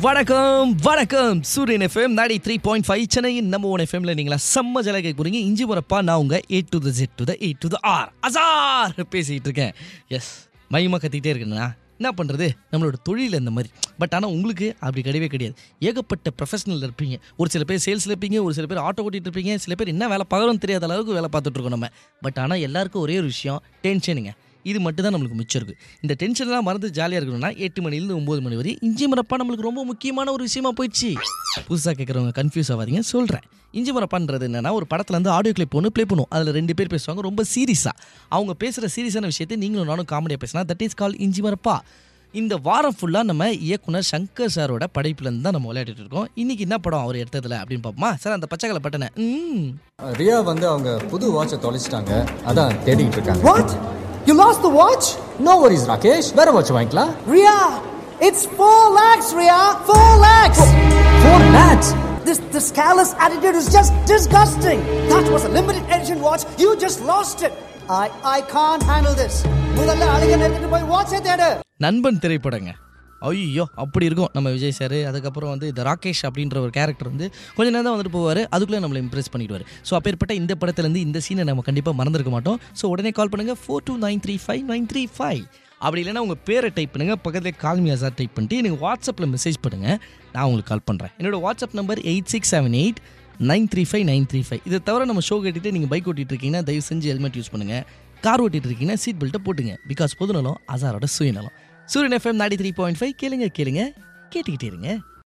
வணக்கம் வணக்கம் சூரியன் எஃப்எம் நாடி த்ரீ பாயிண்ட் ஃபைவ் சென்னையின் நம்ம ஒன் எஃப்எம்ல நீங்களா செம்ம ஜல கேட்க போறீங்க இஞ்சி போறப்பா நான் உங்க A to the Z to the A to the R Azhar பேசிட்டு இருக்கேன் எஸ் மையமாக கத்திக்கிட்டே இருக்கேன்னா என்ன பண்ணுறது நம்மளோட தொழில் இந்த மாதிரி பட் ஆனால் உங்களுக்கு அப்படி கிடையவே கிடையாது ஏகப்பட்ட ப்ரொஃபஷனல் இருப்பீங்க ஒரு சில பேர் சேல்ஸில் இருப்பீங்க ஒரு சில பேர் ஆட்டோ ஓட்டிட்டு இருப்பீங்க சில பேர் என்ன வேலை பார்க்குறோம் தெரியாத அளவுக்கு வேலை பார்த்துட்டு இருக்கோம் நம்ம பட் ஆனால் எல்லாருக்கும் ஒரே ஒரு விஷயம் டென்ஷனுங்க இது மட்டும் தான் நம்மளுக்கு மிச்சம் இருக்குது இந்த டென்ஷன்லாம் மறந்து ஜாலியாக இருக்கணும்னா எட்டு மணிலேருந்து ஒம்பது மணி வரை இஞ்சி மரப்பா நம்மளுக்கு ரொம்ப முக்கியமான ஒரு விஷயமா போயிடுச்சு புதுசாக கேட்குறவங்க கன்ஃபியூஸ் ஆகாதீங்க சொல்கிறேன் இஞ்சி மரப்பான்றது என்னன்னா ஒரு படத்துல இருந்து ஆடியோ கிளிப் ஒன்று ப்ளே பண்ணும் அதில் ரெண்டு பேர் பேசுவாங்க ரொம்ப சீரியஸாக அவங்க பேசுகிற சீரியஸான விஷயத்தை நீங்களும் நானும் காமெடியாக பேசினா தட் இஸ் கால் இஞ்சி மரப்பா இந்த வாரம் ஃபுல்லாக நம்ம இயக்குனர் சங்கர் சாரோட படைப்புலேருந்து தான் நம்ம விளையாடிட்டு இருக்கோம் இன்னைக்கு என்ன படம் அவர் எடுத்ததில் அப்படின்னு பார்ப்போமா சார் அந்த பச்சை கலர் பட்டனை ம் ரியா வந்து அவங்க புது வாட்சை தொலைச்சிட்டாங்க அதான் தேடிட்டு இருக்காங்க What? You lost the watch? No worries Rakesh வேற வாட்ச் வாங்கிக்கலாம் Ria! It's four lakhs, Ria! Four lakhs! Four lakhs This this callous attitude is just disgusting. That was a limited edition watch. You just lost it. I I can't handle this. முதல்ல அழகை எடுத்துட்டு போய் வாட்சை தேடு நண்பன் திரைப்படங்க ஐயோ அப்படி இருக்கும் நம்ம விஜய் சார் அதுக்கப்புறம் வந்து இந்த ராகேஷ் அப்படின்ற ஒரு கேரக்டர் வந்து கொஞ்ச நேரம் தான் வந்துட்டு போவார் அதுக்குள்ளே நம்மளை இம்ப்ரெஸ் பண்ணிடுவார் ஸோ அப்பேற்பட்ட இந்த படத்துலேருந்து இந்த சீனை நம்ம கண்டிப்பாக மறந்துருக்க மாட்டோம் ஸோ உடனே கால் பண்ணுங்கள் four two nine three five nine three five அப்படி இல்லைன்னா உங்கள் பேரை டைப் பண்ணுங்கள் பக்கத்தில் கால்மியா சார் டைப் பண்ணிட்டு எனக்கு வாட்ஸ்அப்பில் மெசேஜ் பண்ணுங்கள் நான் உங்களுக்கு கால் பண்ணுறேன் என்னோட WhatsApp number eight six seven eight nine three five nine three five இதை தவிர நம்ம ஷோ கேட்டுட்டு நீங்கள் பைக் ஓட்டிட்டு இருக்கீங்கன்னா தயவு செஞ்சு ஹெல்மெட் யூஸ் பண்ணுங்கள் கார் ஓட்டிட்டு இருக்கீங்கன்னா சீட் பெல்ட்டை போட்டுங்க பிகாஸ் பொதுநலம் அசாரோட சுயநலம் சூரியன் எஃப்எம் நாடி த்ரீ பாயிண்ட் ஃபைவ் கேளுங்க கேளுங்க கேட்டுக்கிட்டே இருங்க